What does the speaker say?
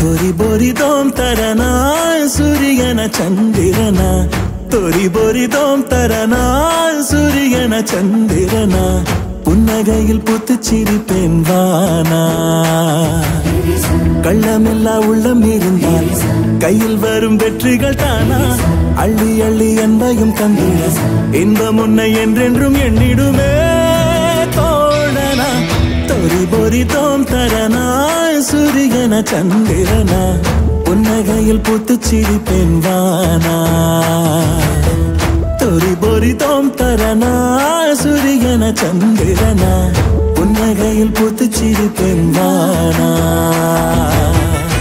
தொரி பொரி தோம் தரனா சூரியன சந்திரனா தொரி பொரி தோம் தரனா சூரியன சந்திரனா புன்னகையில் புத்துச்சிரிப்பேன் வானா கள்ளமில்லா உள்ளம் இருந்தால் கையில் வரும் வெற்றிகள் தானா அள்ளி அள்ளி என்பையும் தந்திட இன்பம் உன்னை என்றென்றும் எண்ணிடுமே தோழனா தொரி பொரி தோம் தரனா சூரியன சந்திரனா புன்னகையில் புத்துச்சிரிப்பேன் வானா தொரி பொரி தோம் தரனா சூரியன சந்திரனா புன்னகையில் புத்துச்சிரிப்பேன் வானா